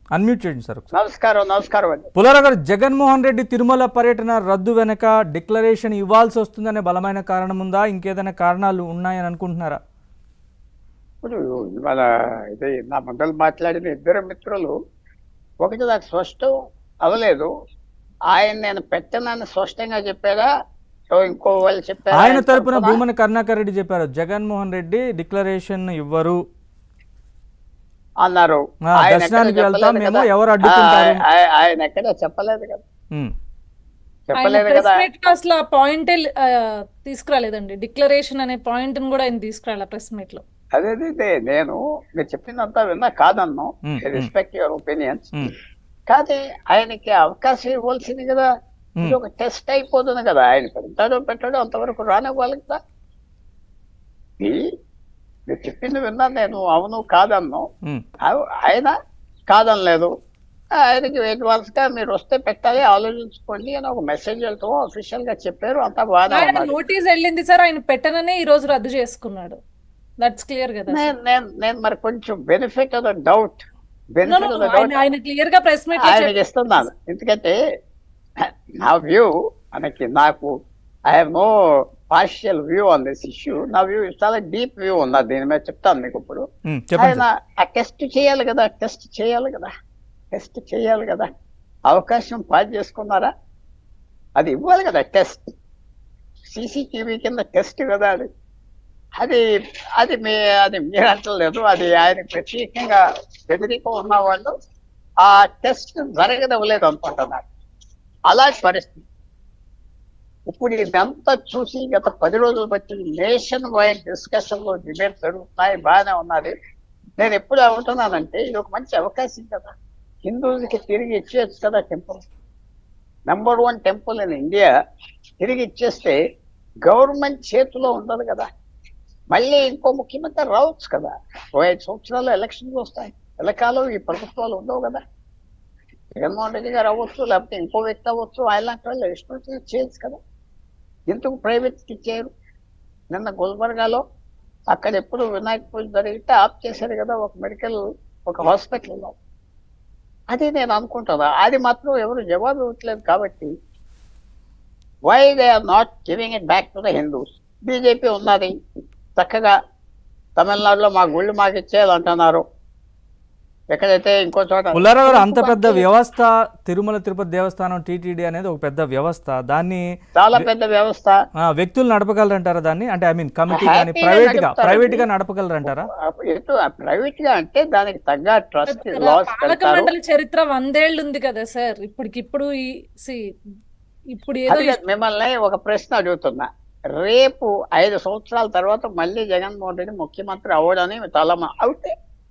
Unmute చేయండి sir ఒకసారి నమస్కారం నమస్కారం అండి పులారావు గారు జగన్మోహన్ రెడ్డి తిరుమల పర్యటన రద్దు వెనక డిక్లరేషన్ ఇవ్వాల్సి వస్తుందనే బలమైన కారణం ఉందా ఇంకేదైనా కారణాలు ఉన్నాయని అనుకుంటున్నారా ఇప్పుడు ఇవాళ ఇది నా మొదలు మాట్లాడిన ఇద్దరు మిత్రులు ఒకటి నాకు స్పష్టం అవలేదు ఆయన నేను పెట్టనని స్పష్టంగా చెప్పారా సో ఇంకో వాళ్ళు చెప్పారా ఆయన తరపున తరపున? భూమన కరుణాకర్ రెడ్డి చెప్పారు జగన్మోహన్ రెడ్డి డిక్లరేషన్ ఇవ్వరు అన్నారు ఆ, ఆయన దర్శనానికి ఎక్కడ వెళ్తాం చెప్పలేదు మేము, కదా. ఎవరు అడ్డుకుంటారు? ఆ, ఆ- ఆయన ఎక్కడ చెప్పలేదు కదా ఉమ్, ఆయన చెప్పలేదు ప్రెస్ కదా మీట్ లో అసలు ఆ పాయింట్ తీసుకురాలేదండి డిక్లరేషన్ అనే పాయింట్ కూడా ఆయన తీసుకురాలే ప్రెస్ మీట్ లో అదే అదే, అదే నేను మీరు చెప్పిందంతా విన్నా కాదన్ను hmm, hmm. Respect your opinions um, కానీ ఆయనకి అవకాశం ఇవ్వాల్సింది కదా మ్. ఇది ఒక టెస్ట్ అయిపోతుంది కదా ఆయన పెడతాడో పెట్టాడో అంతవరకు రానివ్వాలి కదా ఇది మీరు చెప్పింది విన్నాను నేను అవును కాదన్ను ఉమ్, అవ్- ఆయన కాదనలేదు ఆయనకి అడ్వాన్స్ గా మీరు వస్తే పెట్టాలి ఆలోచించుకోండి అని ఒక మెసేజ్ వెళ్తూ అఫీషియల్ గా చెప్పారు అంతా బాగానే ఆయన ఉన్నది నోటీస్ వెళ్ళింది సార్ ఆయన పెట్టననే ఈ రోజు రద్దు చేసుకున్నాడు దట్స్ క్లియర్ కదా నేను నేను నేను మరి కొంచెం benefit of the doubt No, no, benefit of the ఆయన డౌట్ ఆయన క్లియర్ గా ప్రెస్ మీట్ లో ఆయనకి చెప్పారు. ఇస్తున్నాను ఎందుకంటే నా వ్యూ మనకి నాకు I have no partial view on this issue నా వ్యూ చాలా డీప్ వ్యూ ఉన్నది దీని మీద చెప్తాను మీకు ఇప్పుడు ఉమ్, చెప్పండి ఆయన సార్. ఆ టెస్ట్ చేయాలి కదా టెస్ట్ చేయాలి కదా టెస్ట్ చేయాలి కదా అవకాశం పాస్ చేసుకున్నారా అది ఇవ్వాలి కదా టెస్ట్ సీసీటీవీ కింద టెస్ట్ కదా అది అది అది మీ అది మీరు అంటలేదు అది ఆయన ప్రత్యేకంగా వ్యతిరేకం ఉన్న వాళ్ళు ఆ టెస్ట్ జరగదవలేదు అనుకుంటున్నారు అలాంటి పరిస్థితి ఇప్పుడు ఇదంతా చూసి గత పది రోజులు బట్టి నేషన్ వైడ్ డిస్కషన్లు డిబేట్ జరుగుతున్నాయి బాగానే ఉన్నది నేను ఎప్పుడు అనుకుంటున్నానంటే ఇది ఒక మంచి అవకాశం కదా హిందూస్కి తిరిగి ఇచ్చేయచ్చు కదా temple number one temple in India తిరిగి ఇచ్చేస్తే గవర్నమెంట్ చేతిలో ఉండదు కదా మళ్ళీ ఇంకో ముఖ్యమంత్రి రావచ్చు కదా ఓ ఐదు సంవత్సరాలు ఎలక్షన్లు వస్తాయి ఎలకాలం ఈ ప్రభుత్వాలు ఉండవు కదా జగన్మోహన్ రెడ్డి గారు అవ్వచ్చు లేకపోతే ఇంకో వ్యక్తి అవ్వచ్చు అలాంటి వాళ్ళు ఇష్టం వచ్చినట్టు చేయొచ్చు కదా ఎందుకు ప్రైవేట్కి ఇచ్చారు నిన్న గుల్బర్గాలో అక్కడ ఎప్పుడు వినాయక పూజ జరిగితే ఆఫ్ చేశారు కదా ఒక మెడికల్ ఒక హాస్పిటల్లో అది నేను అనుకుంటున్నా అది మాత్రం ఎవరు జవాబు ఇవ్వట్లేదు కాబట్టి why they are not giving it back to the Hindus BJP ఉన్నది చక్కగా తమిళనాడులో మా గుళ్ళు మాకు ఇచ్చేయాలంటున్నారు ఎక్కడైతే ఇంకో చోట పుల్లారావు గారు అంత పెద్ద వ్యవస్థ తిరుమల తిరుపతి దేవస్థానం టీటీడీ అనేది ఒక పెద్ద వ్యవస్థ దాన్ని చాలా పెద్ద వ్యవస్థ ఆ, వ్యక్తులు నడపగలరంటారా దాన్ని అంటే ఐ మీన్ కమిటీ కానీ హ్యాపీగా ప్రైవేట్ గా నడుపుతారండి. ప్రైవేట్ గా నడపగలరంటారా ఎటు ప్రైవేట్ గా అంటే దానికి తగ్గ ట్రస్ట్ కదా, లాస్ పాలక పెడతారు మండలి చరిత్ర వందేళ్ళు ఉంది కదా సార్ ఇప్పటికిప్పుడు ఈ see, ఇప్పుడు ఏదో అది కాదు, మిమ్మల్ని ఒక ప్రశ్న అడుగుతున్నా రేపు ఐదు సంవత్సరాల తర్వాత మళ్ళీ జగన్మోహన్ రెడ్డి ముఖ్యమంత్రి అవ్వడని చాలా మా- అవుతే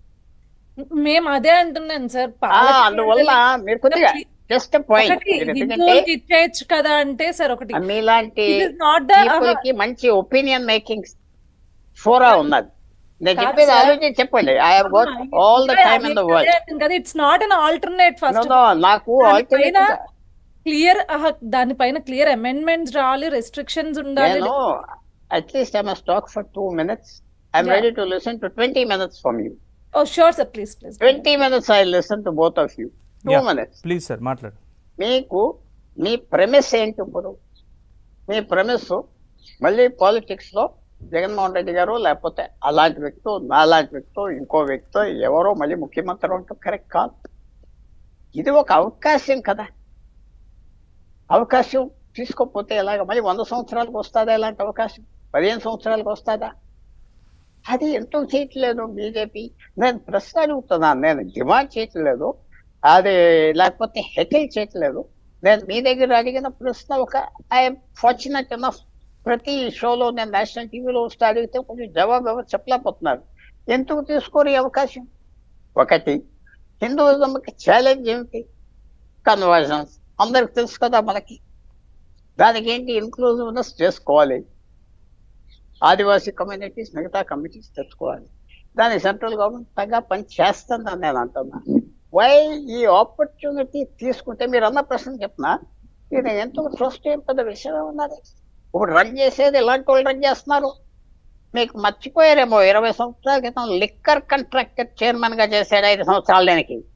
మేము అదే అంటున్నాను సార్ ఆ, పాలక అందువల్ల మీరు కొద్దిగా జస్ట్ పాయింట్ ఒకటి ఎందుకంటే హిందువులకి ఇచ్చేయచ్చు కదా అంటే సార్ ఒకటి మీలాంటి This is not the- people కి మంచి ఒపీనియన్ మేకింగ్ ఫోరా ఉన్నది నేను కాదు చెప్పేది సార్. ఆలోచించి చెప్పండి I have got all the time in the world కదా it's not an alternate first నాకు దానిపైన alternate- క్లియర్ దానిపైన క్లియర్ అమెండ్మెంట్స్ రావాలి రెస్ట్రిక్షన్స్ ఉండాలి నేను at least I must talk for two minutes I'm Yeah. Ready to listen to twenty minutes from you oh sure sir please please twenty minutes I listen to both of you two Yeah. Minutes please sir మాట్లాడు మీకు మీ premise ఏంటి ఇప్పుడు మీ premise మళ్ళీ politics లో జగన్మోహన్ రెడ్డి గారు లేకపోతే అలాంటి వ్యక్తి నాలాంటి వ్యక్తి ఇంకో వ్యక్తి ఎవరో మళ్ళీ ముఖ్యమంత్రి ఉంటే కరెక్ట్ కాదు ఇది ఒక అవకాశం కదా అవకాశం తీసుకోకపోతే ఎలాగ మళ్ళీ వంద సంవత్సరాలకు వస్తుందా ఇలాంటి అవకాశం పదిహేను సంవత్సరాలకు వస్తుందా అది ఎందుకు చేయట్లేదు బీజేపీ నేను ప్రశ్న అడుగుతున్నాను నేను డిమాండ్ చేయట్లేదు అది లేకపోతే హెకిల్ చేయట్లేదు నేను మీ దగ్గర అడిగిన ప్రశ్న ఒక ఐఎమ్ ఫార్చునేట్ ఎనఫ్ ప్రతి షోలో నేను నేషనల్ టీవీలో వస్తే అడిగితే కొంచెం జవాబు ఎవరు చెప్పలేకపోతున్నారు ఎందుకు తీసుకోరు ఈ అవకాశం ఒకటి హిందూయిజంకి ఛాలెంజ్ ఏమిటి కన్వర్జన్స్ అందరికి తెలుసు కదా మనకి దానికి ఏంటి ఇన్క్లూజివ్నెస్ చేసుకోవాలి ఆదివాసీ కమ్యూనిటీస్ మిగతా కమ్యూనిటీస్ తెచ్చుకోవాలి దాని సెంట్రల్ గవర్నమెంట్ తగ్గ పని చేస్తుందని నేను అంటున్నా వై ఈ ఆపర్చునిటీ తీసుకుంటే మీరు అన్న ప్రశ్న చెప్పిన ఇది ఎంతో ట్రస్ట్ ఏం పెద్ద విషయం ఉన్నది ఇప్పుడు రన్ చేసేది ఎలాంటి వాళ్ళు రన్ చేస్తున్నారు మీకు మర్చిపోయారేమో ఇరవై సంవత్సరాల క్రితం లిక్కర్ కాంట్రాక్టర్ చైర్మన్ గా చేశాడు ఐదు సంవత్సరాల దానికి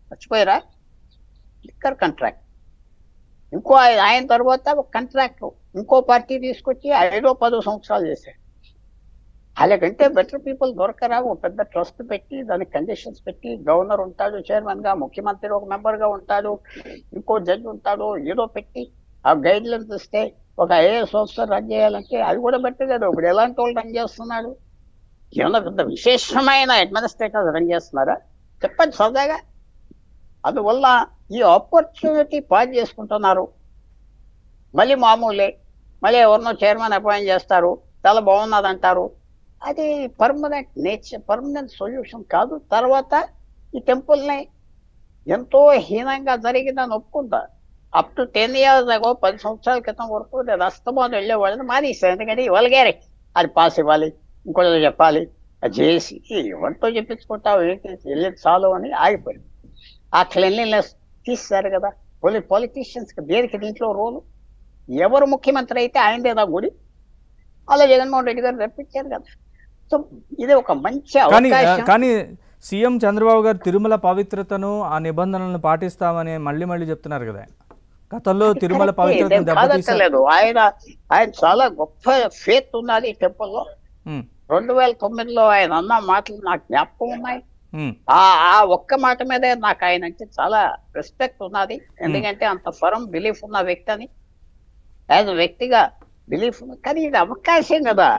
మర్చిపోయారా లిక్కర్ కాంట్రాక్ట్ ఇంకో ఆయన ఆయన తర్వాత ఒక కాంట్రాక్ట్ ఇంకో పార్టీ తీసుకొచ్చి ఐదో పదో సంవత్సరాలు చేశాడు అలాగంటే బెటర్ పీపుల్ దొరకరా ఒక పెద్ద ట్రస్ట్ పెట్టి దానికి కండిషన్స్ పెట్టి గవర్నర్ ఉంటాడు చైర్మన్ గా ముఖ్యమంత్రి ఒక మెంబర్ గా ఉంటాడు ఇంకో జడ్జి ఉంటాడు ఏదో పెట్టి ఆ గైడ్ లైన్స్ ఇస్తే ఒక ఐఏఎస్ ఆఫీసర్ రన్ చేయాలంటే అది కూడా బెటర్ కదా ఇప్పుడు ఎలాంటి వాళ్ళు రన్ చేస్తున్నాడు ఏమన్నా పెద్ద విశేషమైన అడ్మినిస్ట్రేటర్ రన్ చేస్తున్నారా చెప్పండి సరదాగా అందువల్ల ఈ ఆపర్చునిటీ పాస్ చేసుకుంటున్నారు మళ్ళీ మామూలే మళ్ళీ ఎవరినో చైర్మన్ అపాయింట్ చేస్తారు చాలా బాగున్నది అంటారు అది పర్మనెంట్ నేచర్ పర్మనెంట్ సొల్యూషన్ కాదు తర్వాత ఈ టెంపుల్ని ఎంతో హీనంగా జరిగిందని ఒప్పుకుంటా up to ten years ago పది సంవత్సరాల క్రితం వరకు నేను అస్తమానం వెళ్ళేవాళ్ళని మానేస్తాను ఎందుకంటే ఇవ్వగలిగారే అది పాస్ ఇవ్వాలి ఇంకోటి చెప్పాలి అది చేసి ఎవరితో చెప్పించుకుంటావు ఏంటి వెళ్ళేది చాలు అని ఆగిపోయింది ఆ క్లెన్లీనెస్ తీస్తారు కదా పొలి పొలిటీషియన్స్కి దేనికి దీంట్లో రోలు ఎవరు ముఖ్యమంత్రి అయితే ఆయనదేదా గుడి అలా జగన్మోహన్ రెడ్డి గారు రప్పించారు కదా సో ఇది ఒక మంచి కానీ అవకాశం కానీ సీఎం చంద్రబాబు గారు తిరుమల పవిత్రతను ఆ నిబంధనలను పాటిస్తామని మళ్ళీ మళ్ళీ చెప్తున్నారు కదా ఆయన. గతంలో తిరుమల కరెక్టే, పవిత్రతను నేను దెబ్బతీశారు కాదట్టలేదు ఆయన ఆయన చాలా గొప్ప ఫేత్ ఉన్నది ఈ టెంపుల్లో ఉమ్, రెండు వేల తొమ్మిదిలో ఆయన అన్న మాటలు నాకు జ్ఞాపకం ఉన్నాయి ఉమ్, ఆ ఆ ఒక్క మాట మీదే నాకు ఆయన అంటే చాలా రెస్పెక్ట్ ఉన్నది ఎందుకంటే అంత ఫరం బిలీఫ్ ఉన్న వ్యక్తి అని యాజ్ వ్యక్తిగా బిలీఫ్ ఉంది కానీ ఇది అవకాశం కదా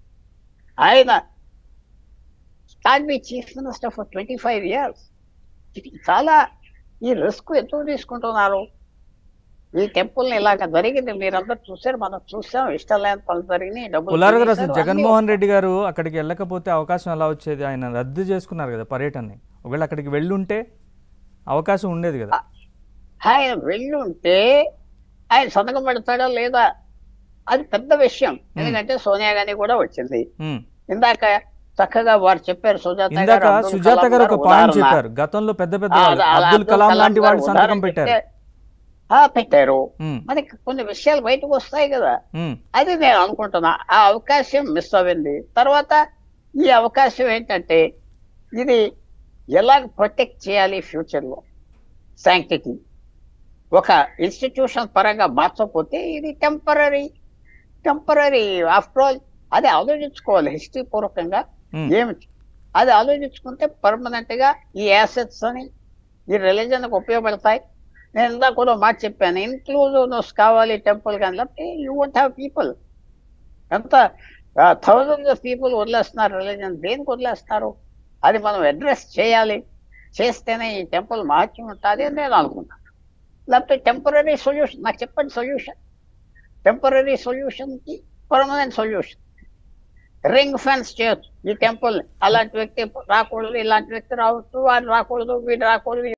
ఆయన start be chief minister for twenty five years చాలా ఈ రిస్క్ ఎందుకు తీసుకుంటున్నారు ఈ టెంపుల్ ని ఇలాగ జరిగింది మీరందరూ చూసారు మనం చూసాం ఇష్టం లేని పనులు జరిగినాయి డబ్బులు పుల్లారావు గారు అసలు తినేశారు, అన్నీ జగన్మోహన్ రెడ్డి గారు అక్కడికి వెళ్ళకపోతే అవకాశం ఎలా వచ్చేది ఆయన రద్దు చేసుకున్నారు కదా పర్యటనని ఒకవేళ అక్కడికి వెళ్ళుంటే అవకాశం ఉండేది కదా ఆయన వెళ్ళుంటే ఆయన సంతకం పెడతాడా లేదా అది పెద్ద విషయం ఎందుకంటే సోనియా గాంధీ కూడా వచ్చింది ఉమ్. ఇందాక చక్కగా వారు చెప్పారు సుజాత ఇందాక గారు, అబ్దుల్ సుజాత కలాం గారు ఒక గారు పాయింట్ ఉదాహరణ. చెప్పారు గతంలో పెద్ద పెద్ద ఆ, వాళ్ళు, అలా అబ్దుల్ కలాం లాంటి గారు వాళ్ళు సంతకం ఉదాహరణ పెట్టారు చెప్తే, ఆ, పెట్టారు ఉమ్, మనకి కొన్ని విషయాలు బయటకు వస్తాయి కదా ఉమ్, అది నేను అనుకుంటున్నా ఆ అవకాశం మిస్ అయింది తర్వాత ఈ అవకాశం ఏంటంటే ఇది ఎలా ప్రొటెక్ట్ చేయాలి ఫ్యూచర్లో శాంక్టిటీ ఒక ఇన్స్టిట్యూషన్ పరంగా మార్చకపోతే ఇది టెంపరీ టెంపరీ ఆఫ్టర్ ఆల్ అది ఆలోచించుకోవాలి హిస్టరీ పూర్వకంగా ఉమ్. ఏమిటి అది ఆలోచించుకుంటే పర్మనెంట్ గా ఈ యాసెట్స్ అని ఈ రిలీజన్ ఉపయోగపడతాయి నేను ఇందాక కూడా మాట చెప్పాను ఇన్క్లూజివ్నెస్ కావాలి టెంపుల్ కానీ లేకపోతే యూ వోంట్ హ్యావ్ పీపుల్ ఎంత థౌజండ్స్ ఆఫ్ పీపుల్ వదిలేస్తున్నారు రిలీజన్ దేనికి వదిలేస్తున్నారు అది మనం అడ్రస్ చేయాలి చేస్తేనే ఈ టెంపుల్ మహత్యం ఉంటుంది అని నేను అనుకుంటాను లేకపోతే టెంపరీ సొల్యూషన్ నాకు చెప్పండి సొల్యూషన్ టెంపరీ సొల్యూషన్కి పర్మనెంట్ సొల్యూషన్ రింగ్ ఫెన్స్ చేయొచ్చు ఈ టెంపుల్ అలాంటి వ్యక్తి రాకూడదు ఇలాంటి వ్యక్తి రావచ్చు వాడు రాకూడదు వీడు రాకూడదు